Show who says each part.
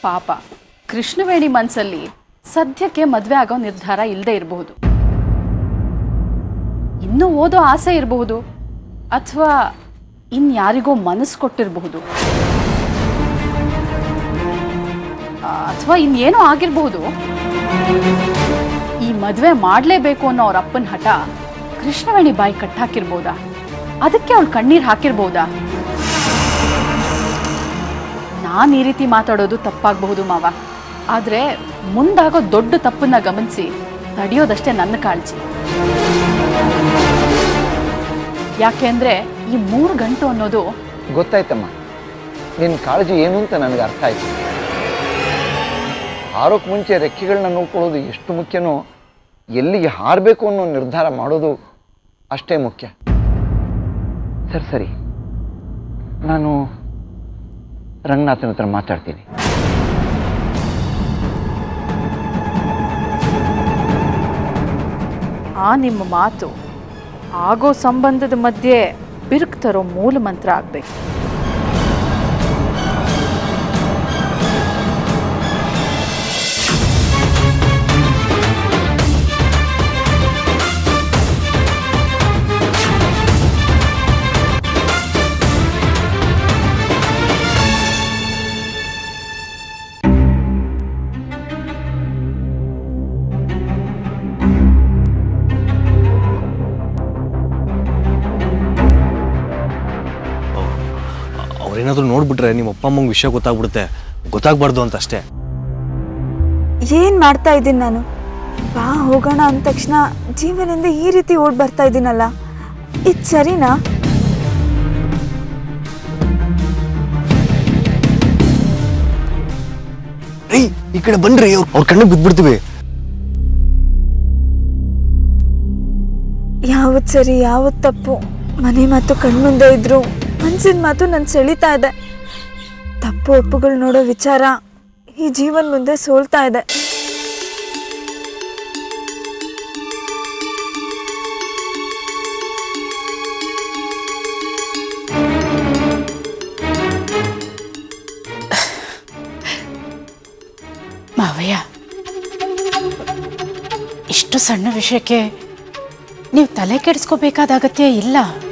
Speaker 1: ಪಾಪ ಕೃಷ್ಣವೇಣಿ ಮನಸ್ಸಲ್ಲಿ ಸದ್ಯಕ್ಕೆ ಮದುವೆ ಆಗೋ ನಿರ್ಧಾರ ಇಲ್ಲದೆ ಇರಬಹುದು ಇನ್ನೂ ಓದೋ ಆಸೆ ಇರಬಹುದು ಅಥವಾ ಇನ್ಯಾರಿಗೋ ಮನಸ್ಸು ಕೊಟ್ಟಿರಬಹುದು ಅಥವಾ ಇನ್ನೇನೋ ಆಗಿರಬಹುದು ಈ ಮದುವೆ ಮಾಡಲೇಬೇಕು ಅನ್ನೋ ಅವ್ರ ಅಪ್ಪನ ಹಠ ಕೃಷ್ಣವೇಣಿ ಬಾಯಿ ಕಟ್ಟಾಕಿರ್ಬೋದಾ ಅದಕ್ಕೆ ಅವಳು ಕಣ್ಣೀರು ಹಾಕಿರ್ಬೋದಾ ನಾನು ಈ ರೀತಿ ಮಾತಾಡೋದು ತಪ್ಪಾಗಬಹುದು ಮಾವ ಆದರೆ ಮುಂದಾಗೋ ದೊಡ್ಡ ತಪ್ಪನ್ನ ಗಮನಿಸಿ ತಡೆಯೋದಷ್ಟೇ ನನ್ನ ಕಾಳಜಿ ಯಾಕೆಂದ್ರೆ ಈ ಮೂರು ಗಂಟು ಅನ್ನೋದು
Speaker 2: ಗೊತ್ತಾಯ್ತಮ್ಮ ನಿನ್ನ ಕಾಳಜಿ ಏನು ಅಂತ ನನಗೆ ಅರ್ಥ ಆಯ್ತು ಹಾರೋಕ್ಕೆ ಮುಂಚೆ ರೆಕ್ಕೆಗಳನ್ನ ನೋಡ್ಕೊಳ್ಳೋದು ಎಷ್ಟು ಮುಖ್ಯನೋ ಎಲ್ಲಿಗೆ ಹಾರಬೇಕು ಅನ್ನೋ ನಿರ್ಧಾರ ಮಾಡೋದು ಅಷ್ಟೇ ಮುಖ್ಯ ಸರಿ ಸರಿ ನಾನು ರಂಗನಾಥನ ಹತ್ರ ಮಾತಾಡ್ತೀನಿ
Speaker 1: ಆ ನಿಮ್ಮ ಮಾತು ಆಗೋ ಸಂಬಂಧದ ಮಧ್ಯೆ ಬಿರುಕು ತರೋ ಮೂಲ ಮಂತ್ರ ಆಗ್ಬೇಕು
Speaker 3: ಅವ್ರೇನಾದ್ರೂ ನೋಡ್ಬಿಟ್ರೆ ನಿಮ್ಮ ಅಪ್ಪ ಅಮ್ಮಂಗೆ ವಿಷಯ ಗೊತ್ತಾಗ್ಬಿಡುತ್ತೆ ಗೊತ್ತಾಗ್ಬಾರ್ದು ಅಂತ ಅಷ್ಟೇ
Speaker 4: ಏನ್ ಮಾಡ್ತಾ ಇದ್ದೀನಿ ನಾನು ಬಾ ಹೋಗೋಣ ಅಂದ ತಕ್ಷಣ ಜೀವನದಿಂದ ಈ ರೀತಿ ಓಡ್ ಬರ್ತಾ ಇದ್ದೀನಲ್ಲ ಇದು ಸರಿನಾ
Speaker 3: ರೀ ಈ ಕಡೆ ಬನ್ರಿ ಅವ್ರ ಅವ್ರ ಕಣ್ಣಿಗೆ ಬಿದ್ದ್ಬಿಡ್ತೀವಿ
Speaker 4: ಯಾವತ್ ಸರಿ ಯಾವತ್ ತಪ್ಪು ಮನೆ ಮಾತು ಕಣ್ಮುಂದೆ ಇದ್ರು ಮನ್ಸಿನ ಮಾತು ನನ್ ಸೆಳಿತಾ ಇದೆ ತಪ್ಪು ಒಪ್ಪುಗಳು ನೋಡೋ ವಿಚಾರ ಈ ಜೀವನ್ ಮುಂದೆ ಸೋಲ್ತಾ ಇದೆ
Speaker 1: ಮಾವಯ್ಯ ಇಷ್ಟು ಸಣ್ಣ ವಿಷಯಕ್ಕೆ ನೀವು ತಲೆ ಕೆಡಿಸ್ಕೋಬೇಕಾದ ಅಗತ್ಯ ಇಲ್ಲ